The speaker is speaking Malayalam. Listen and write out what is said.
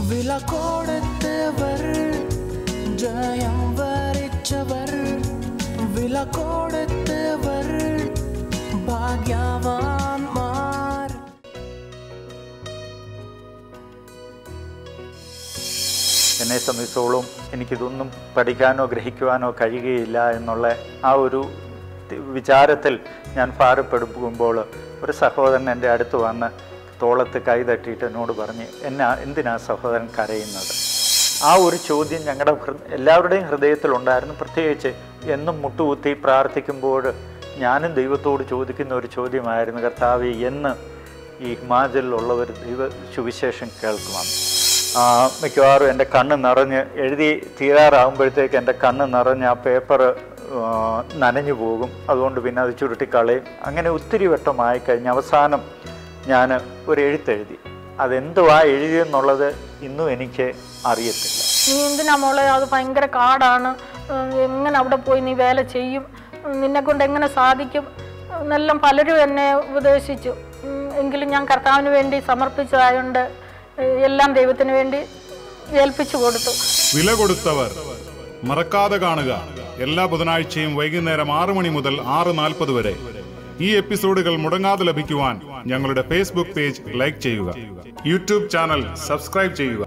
വില കൊടുത്തവർ ജയം വരിച്ചവർ വില കൊടുത്തവർ ഭാഗ്യവാന്മാർ എന്നെ സംബന്ധിച്ചോളം എനിക്കിതൊന്നും പഠിക്കാനോ ഗ്രഹിക്കുവാനോ കഴിയുകയില്ല എന്നുള്ള ആ ഒരു തി- വിചാരത്തിൽ ഞാൻ ഭാരപ്പെടുമ്പോൾ ഒരു സഹോദരൻ എൻ്റെ അടുത്ത് വന്ന് തോളത്ത് കൈ തട്ടിയിട്ട് എന്നോട് പറഞ്ഞ് എന്നാ എന്തിനാ സഹോദരൻ കരയുന്നത് ആ ഒരു ചോദ്യം ഞങ്ങളുടെ ഹൃ- എല്ലാവരുടെയും ഹൃദയത്തിലുണ്ടായിരുന്നു പ്രത്യേകിച്ച് എന്നും മുട്ടുകുത്തി പ്രാർത്ഥിക്കുമ്പോൾ ഞാനും ദൈവത്തോട് ചോദിക്കുന്ന ഒരു ചോദ്യമായിരുന്നു കർത്താവ് എന്ന് ഈ ഹിമാചലിലുള്ളവർ ദൈവ സുവിശേഷം കേൾക്കുവാൻ ആ, മിക്കവാറും എൻ്റെ കണ്ണ് നിറഞ്ഞ് എഴുതി തീരാറാകുമ്പോഴത്തേക്ക് എൻ്റെ കണ്ണ് നിറഞ്ഞ് ആ പേപ്പർ നനഞ്ഞു പോകും അതുകൊണ്ട് പിന്നെ അത് ചുരുട്ടിക്കളയും അങ്ങനെ ഒത്തിരി വട്ടമായി കഴിഞ്ഞ് അവസാനം ഞാൻ ഒരു എഴുത്തെഴുതി അതെന്തുവാ എഴുതിയെന്നുള്ളത് ഇന്നും എനിക്ക് അറിയത്തില്ല നീ എന്തിനാ മോളെ അത് ഭയങ്കര കാടാണ് ഉം, എങ്ങനെ അവിടെ പോയി നീ വേല ചെയ്യും നിന്നെ കൊണ്ട് എങ്ങനെ സാധിക്കും എന്നെല്ലാം പലരും എന്നെ ഉപദേശിച്ചു ഉം, എങ്കിലും ഞാൻ കർത്താവിന് വേണ്ടി സമർപ്പിച്ചതായതുകൊണ്ട് ഏഹ്, എല്ലാം ദൈവത്തിന് വേണ്ടി ഏൽപ്പിച്ചു കൊടുത്തു വില കൊടുത്തവർ മറക്കാതെ കാണുക എല്ലാ ബുധനാഴ്ചയും വൈകുന്നേരം ആറ് മണി മുതൽ ആറ് നാൽപ്പത് വരെ ഈ എപ്പിസോഡുകൾ മുടങ്ങാതെ ലഭിക്കുവാൻ ഞങ്ങളുടെ ഫേസ്ബുക്ക് പേജ് ലൈക്ക് ചെയ്യുക യൂട്യൂബ് ചാനൽ സബ്സ്ക്രൈബ് ചെയ്യുക